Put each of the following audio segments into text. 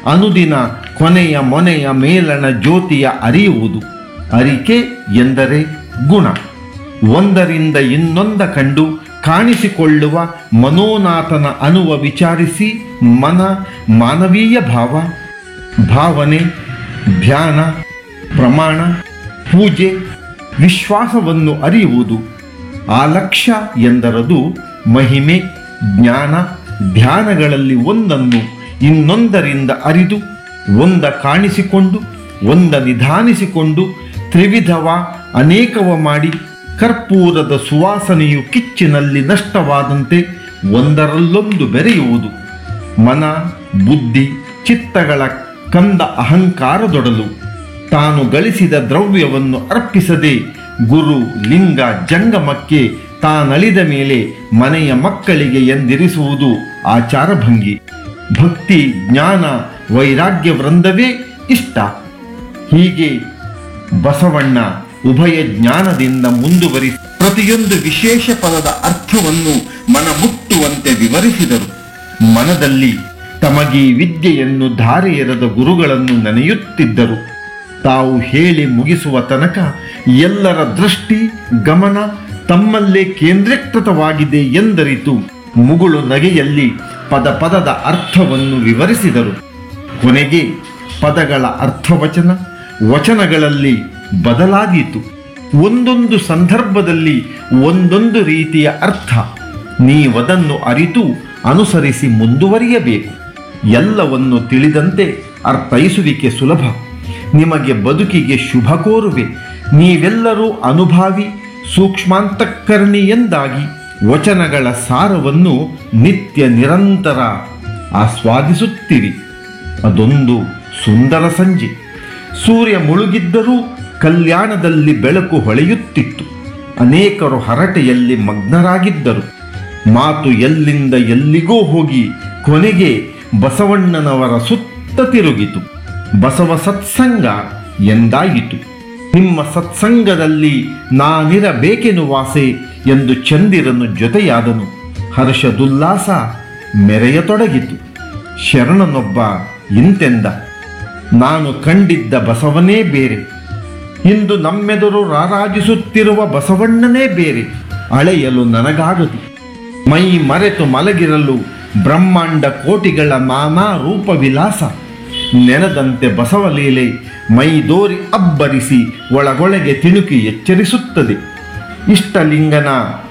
ಅನುದಿನ ಕೊನೆಯ ಮೊನೆಯ ಮೇಲಣ ಜ್ಯೋತಿಯ ಅರಿಯುವುದು ಅರಿಕೆ ಎಂದರೆ ಗುಣ ಒಂದರಿಂದ ಇನ್ನೊಂದ ಕಂಡು ಕಾಣಿಸಿಕೊಳ್ಳುವ ಮನೋನಾಥನ ಅನುವ ವಿಚಾರಿಸಿ ಮನ ಮಾನವೀಯ ಭಾವ ಭಾವನೆ ಧ್ಯಾನ ಪ್ರಮಾಣ ಪೂಜೆ ವಿಶ್ವಾಸವನ್ನು ಅರಿಯುವುದು ಆ ಲಕ್ಷ್ಯ ಎಂದರದು ಮಹಿಮೆ ಜ್ಞಾನ ಧ್ಯಾನಗಳಲ್ಲಿ ಒಂದನ್ನು ಇನ್ನೊಂದರಿಂದ ಅರಿದು ಒಂದ ಕಾಣಿಸಿಕೊಂಡು ಒಂದ ನಿಧಾನಿಸಿಕೊಂಡು ತ್ರಿವಿಧವ ಅನೇಕವ ಮಾಡಿ ಕರ್ಪೂರದ ಸುವಾಸನೆಯು ಕಿಚ್ಚಿನಲ್ಲಿ ನಷ್ಟವಾದಂತೆ ಒಂದರಲ್ಲೊಂದು ಬೆರೆಯುವುದು ಮನ ಬುದ್ಧಿ ಚಿತ್ತಗಳ ಕಂದ ಅಹಂಕಾರದೊಡಲು ತಾನು ಗಳಿಸಿದ ದ್ರವ್ಯವನ್ನು ಅರ್ಪಿಸದೆ ಗುರು ಲಿಂಗ ಜಂಗಮಕ್ಕೆ ತಾನಳಿದ ಮೇಲೆ ಮನೆಯ ಮಕ್ಕಳಿಗೆ ಎಂದಿರಿಸುವುದು ಆಚಾರಭಂಗಿ ಭಕ್ತಿ ಜ್ಞಾನ ವೈರಾಗ್ಯ ವೃಂದವೇ ಇಷ್ಟ ಹೀಗೆ ಬಸವಣ್ಣ ಉಭಯ ಜ್ಞಾನದಿಂದ ಮುಂದುವರಿಸಿ ಪ್ರತಿಯೊಂದು ವಿಶೇಷ ಪದದ ಅರ್ಥವನ್ನು ಮನ ಮುಟ್ಟುವಂತೆ ವಿವರಿಸಿದರು ಮನದಲ್ಲಿ ತಮಗೀ ವಿದ್ಯೆಯನ್ನು ಧಾರೆ ಎರೆದ ಗುರುಗಳನ್ನು ನೆನೆಯುತ್ತಿದ್ದರು ತಾವು ಹೇಳಿ ಮುಗಿಸುವ ತನಕ ಎಲ್ಲರ ದೃಷ್ಟಿ ಗಮನ ತಮ್ಮಲ್ಲೇ ಕೇಂದ್ರೀಕೃತವಾಗಿದೆ ಎಂದರಿತು ಮುಗುಳು ನಗೆಯಲ್ಲಿ ಪದ ಪದದ ಅರ್ಥವನ್ನು ವಿವರಿಸಿದರು ಕೊನೆಗೆ ಪದಗಳ ಅರ್ಥವಚನ ವಚನಗಳಲ್ಲಿ ಬದಲಾದೀತು ಒಂದೊಂದು ಸಂದರ್ಭದಲ್ಲಿ ಒಂದೊಂದು ರೀತಿಯ ಅರ್ಥ ನೀವದನ್ನು ಅರಿತು ಅನುಸರಿಸಿ ಮುಂದುವರಿಯಬೇಕು ಎಲ್ಲವನ್ನು ತಿಳಿದಂತೆ ಅರ್ಥೈಸುವಿಕೆ ಸುಲಭ ನಿಮಗೆ ಬದುಕಿಗೆ ಶುಭ ಕೋರುವೆ ನೀವೆಲ್ಲರೂ ಅನುಭಾವಿ ಸೂಕ್ಷ್ಮಾಂತಃಕರಣಿ ಎಂದಾಗಿ ವಚನಗಳ ಸಾರವನ್ನು ನಿತ್ಯ ನಿರಂತರ ಆಸ್ವಾದಿಸುತ್ತೀರಿ ಅದೊಂದು ಸುಂದರ ಸಂಜೆ ಸೂರ್ಯ ಮುಳುಗಿದ್ದರೂ ಕಲ್ಯಾಣದಲ್ಲಿ ಬೆಳಕು ಹೊಳೆಯುತ್ತಿತ್ತು ಅನೇಕರು ಹರಟೆಯಲ್ಲಿ ಮಗ್ನರಾಗಿದ್ದರು ಮಾತು ಎಲ್ಲಿಂದ ಎಲ್ಲಿಗೋ ಹೋಗಿ ಕೊನೆಗೆ ಬಸವಣ್ಣನವರ ಸುತ್ತ ತಿರುಗಿತು ಬಸವ ಸತ್ಸಂಗ ಎಂದಾಯಿತು ನಿಮ್ಮ ಸತ್ಸಂಗದಲ್ಲಿ ನಾನಿರಬೇಕೆನುವಾಸೆ ಎಂದು ಚಂದಿರನು ಜೊತೆಯಾದನು ಹರ್ಷದುಲ್ಲಾಸ ಮೆರೆಯತೊಡಗಿತು ಶರಣನೊಬ್ಬ ಇಂತೆಂದ ನಾನು ಕಂಡಿದ್ದ ಬಸವನೇ ಬೇರೆ ಇಂದು ನಮ್ಮೆದುರು ರಾರಾಜಿಸುತ್ತಿರುವ ಬಸವಣ್ಣನೇ ಬೇರೆ ಅಳೆಯಲು ನನಗಾಗದು ಮೈ ಮರೆತು ಮಲಗಿರಲು ಬ್ರಹ್ಮಾಂಡ ಕೋಟಿಗಳ ನಾನಾ ರೂಪ ವಿಲಾಸ ನೆನೆದಂತೆ ಬಸವಲೀಲೆ ಮೈದೋರಿ ಅಬ್ಬರಿಸಿ ಒಳಗೊಳಗೆ ತಿಣುಕಿ ಎಚ್ಚರಿಸುತ್ತದೆ ಇಷ್ಟಲಿಂಗನ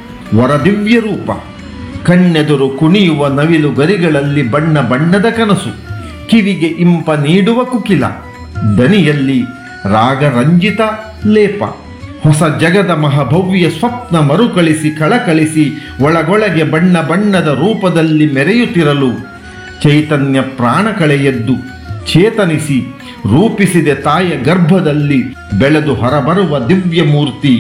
ವರದಿವ್ಯ ರೂಪ ಕಣ್ಣೆದುರು ಕುಣಿಯುವ ನವಿಲು ಗರಿಗಳಲ್ಲಿ ಬಣ್ಣ ಬಣ್ಣದ ಕನಸು ಕಿವಿಗೆ ಇಂಪ ನೀಡುವ ಕುಕಿಲ ದನಿಯಲ್ಲಿ ರಾಗರಂಜಿತ ಲೇಪ ಹೊಸ ಜಗದ ಮಹಾಭವ್ಯ ಸ್ವಪ್ನ ಮರುಕಳಿಸಿ ಕಳಕಳಿಸಿ ಒಳಗೊಳಗೆ ಬಣ್ಣ ಬಣ್ಣದ ರೂಪದಲ್ಲಿ ಮೆರೆಯುತ್ತಿರಲು ಚೈತನ್ಯ ಪ್ರಾಣ ಕಳೆಯದ್ದು ಚೇತನಿಸಿ ರೂಪಿಸಿದೆ ತಾಯ ಗರ್ಭದಲ್ಲಿ ಬೆಳೆದು ಹೊರಬರುವ ದಿವ್ಯ ಮೂರ್ತಿ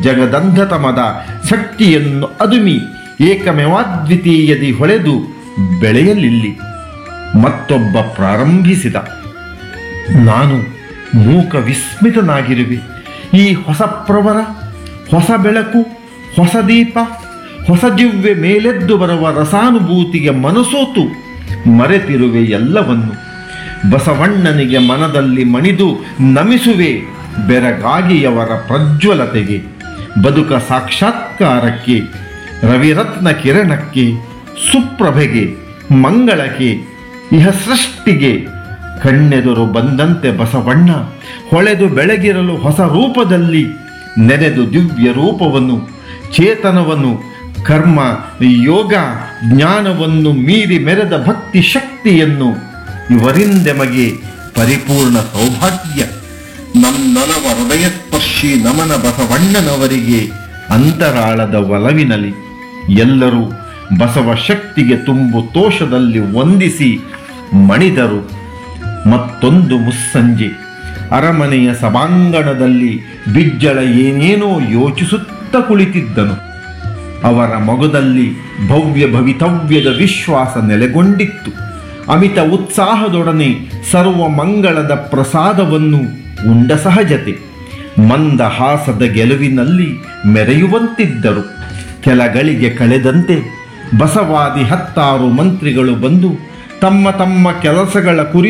ಜಗದಂಧತಮದ ಶಕ್ತಿಯನ್ನು ಅದುಮಿ ಏಕಮೇವಾದ್ವಿತೀಯದಿ ಹೊಳೆದು ಬೆಳೆಯಲಿಲ್ಲಿ ಮತ್ತೊಬ್ಬ ಪ್ರಾರಂಭಿಸಿದ ನಾನು ಮೂಕ ವಿಸ್ಮಿತನಾಗಿರುವೆ ಈ ಹೊಸ ಪ್ರವರ ಹೊಸ ಬೆಳಕು ಹೊಸ ದೀಪ ಹೊಸ ಜಿವ್ವೆ ಮೇಲೆದ್ದು ಬರುವ ರಸಾನುಭೂತಿಗೆ ಮನಸೋತು ಮರೆತಿರುವೆ ಎಲ್ಲವನ್ನು ಬಸವಣ್ಣನಿಗೆ ಮನದಲ್ಲಿ ಮಣಿದು ನಮಿಸುವೆ ಬೆರಗಾಗಿಯವರ ಪ್ರಜ್ವಲತೆಗೆ ಬದುಕ ಸಾಕ್ಷಾತ್ಕಾರಕ್ಕೆ ರವಿರತ್ನ ಕಿರಣಕ್ಕೆ ಸುಪ್ರಭೆಗೆ ಮಂಗಳಕ್ಕೆ ಇಹ ಸೃಷ್ಟಿಗೆ ಕಣ್ಣೆದುರು ಬಂದಂತೆ ಬಸವಣ್ಣ ಹೊಳೆದು ಬೆಳಗಿರಲು ಹೊಸ ರೂಪದಲ್ಲಿ ನೆನೆದು ದಿವ್ಯ ರೂಪವನ್ನು ಚೇತನವನ್ನು ಕರ್ಮ ಯೋಗ ಜ್ಞಾನವನ್ನು ಮೀರಿ ಮೆರೆದ ಭಕ್ತಿ ಶಕ್ತಿಯನ್ನು ಇವರಿಂದೆಮಗೆ ಪರಿಪೂರ್ಣ ಸೌಭಾಗ್ಯ ನನ್ನೊಲವ ಹೃದಯ ಸ್ಪರ್ಶಿ ನಮನ ಬಸವಣ್ಣನವರಿಗೆ ಅಂತರಾಳದ ಒಲವಿನಲಿ ಎಲ್ಲರೂ ಬಸವ ಶಕ್ತಿಗೆ ತುಂಬು ತೋಷದಲ್ಲಿ ವಂದಿಸಿ ಮಣಿದರು ಮತ್ತೊಂದು ಮುಸ್ಸಂಜೆ ಅರಮನೆಯ ಸಭಾಂಗಣದಲ್ಲಿ ಬಿಜ್ಜಳ ಏನೇನೋ ಯೋಚಿಸುತ್ತ ಕುಳಿತಿದ್ದನು ಅವರ ಮೊಗದಲ್ಲಿ ಭವ್ಯ ಭವಿತವ್ಯದ ವಿಶ್ವಾಸ ನೆಲೆಗೊಂಡಿತ್ತು ಅಮಿತ ಉತ್ಸಾಹದೊಡನೆ ಸರ್ವ ಮಂಗಳದ ಪ್ರಸಾದವನ್ನು ಉಂಡ ಸಹಜತೆ ಮಂದಹಾಸದ ಗೆಲುವಿನಲ್ಲಿ ಮೆರೆಯುವಂತಿದ್ದರು ಕೆಲಗಳಿಗೆ ಕಳೆದಂತೆ ಬಸವಾದಿ ಹತ್ತಾರು ಮಂತ್ರಿಗಳು ಬಂದು ತಮ್ಮ ತಮ್ಮ ಕೆಲಸಗಳ ಕುರಿತು